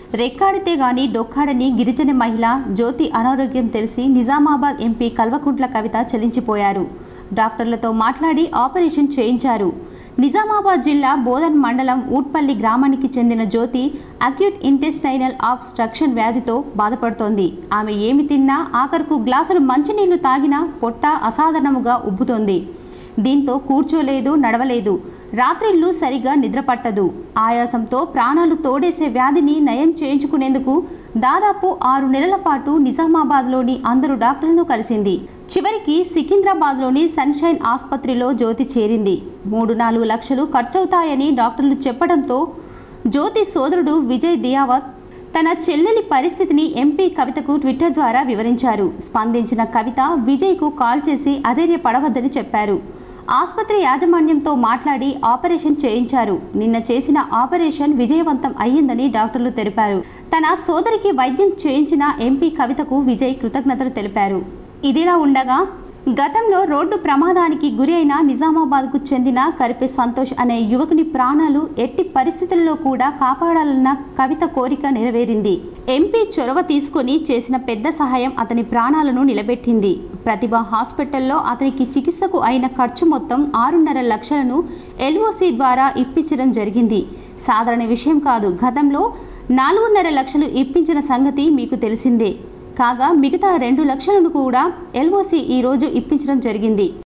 రెక్కాడితే గాని డొక్కాడని గిరిజన మహిళ జ్యోతి అనారోగ్యం తెలిసి నిజామాబాద్ ఎంపీ కల్వకుంట్ల కవిత చెల్లించిపోయారు డాక్టర్లతో మాట్లాడి ఆపరేషన్ చేయించారు నిజామాబాద్ జిల్లా బోధన్ మండలం ఊట్పల్లి గ్రామానికి చెందిన జ్యోతి అక్యూట్ ఇంటెస్టైనల్ ఆబ్స్ట్రక్షన్ వ్యాధితో బాధపడుతోంది ఆమె ఏమి తిన్నా ఆఖరుకు గ్లాసులు మంచినీళ్లు తాగినా పొట్ట అసాధారణముగా ఉబ్బుతోంది దీంతో కూర్చోలేదు నడవలేదు రాత్రిళ్ళు సరిగా నిద్రపట్టదు ఆయాసంతో ప్రాణాలు తోడేసే వ్యాధిని నయం చేయించుకునేందుకు దాదాపు ఆరు నెలల పాటు నిజామాబాద్లోని అందరు డాక్టర్లను కలిసింది చివరికి సికింద్రాబాద్లోని సన్షైన్ ఆసుపత్రిలో జ్యోతి చేరింది మూడు నాలుగు లక్షలు ఖర్చవుతాయని డాక్టర్లు చెప్పడంతో జ్యోతి సోదరుడు విజయ్ దియావత్ తన చెల్లెలి పరిస్థితిని ఎంపీ కవితకు ట్విట్టర్ ద్వారా వివరించారు స్పందించిన కవిత విజయ్కు కాల్ చేసి అధైర్యపడవద్దని చెప్పారు ఆసుపత్రి యాజమాన్యంతో మాట్లాడి ఆపరేషన్ చేయించారు నిన్న చేసిన ఆపరేషన్ విజయవంతం అయ్యిందని డాక్టర్లు తెలిపారు తన సోదరికి వైద్యం చేయించిన ఎంపీ కవితకు విజయ్ కృతజ్ఞతలు తెలిపారు ఇదిలా ఉండగా గతంలో రోడ్డు ప్రమాదానికి గురి అయిన నిజామాబాద్కు చెందిన కరిపే సంతోష్ అనే యువకుని ప్రాణాలు ఎట్టి పరిస్థితుల్లో కూడా కాపాడాలన్న కవిత కోరిక నెరవేరింది ఎంపీ చొరవ తీసుకొని చేసిన పెద్ద సహాయం అతని ప్రాణాలను నిలబెట్టింది ప్రతిభ హాస్పిటల్లో అతనికి చికిత్సకు అయిన ఖర్చు మొత్తం ఆరున్నర లక్షలను ఎల్ఓసి ద్వారా ఇప్పించడం జరిగింది సాధారణ విషయం కాదు గతంలో నాలుగున్నర లక్షలు ఇప్పించిన సంగతి మీకు తెలిసిందే కాగా మిగతా రెండు లక్షలను కూడా ఎల్ఓసి ఈరోజు ఇప్పించడం జరిగింది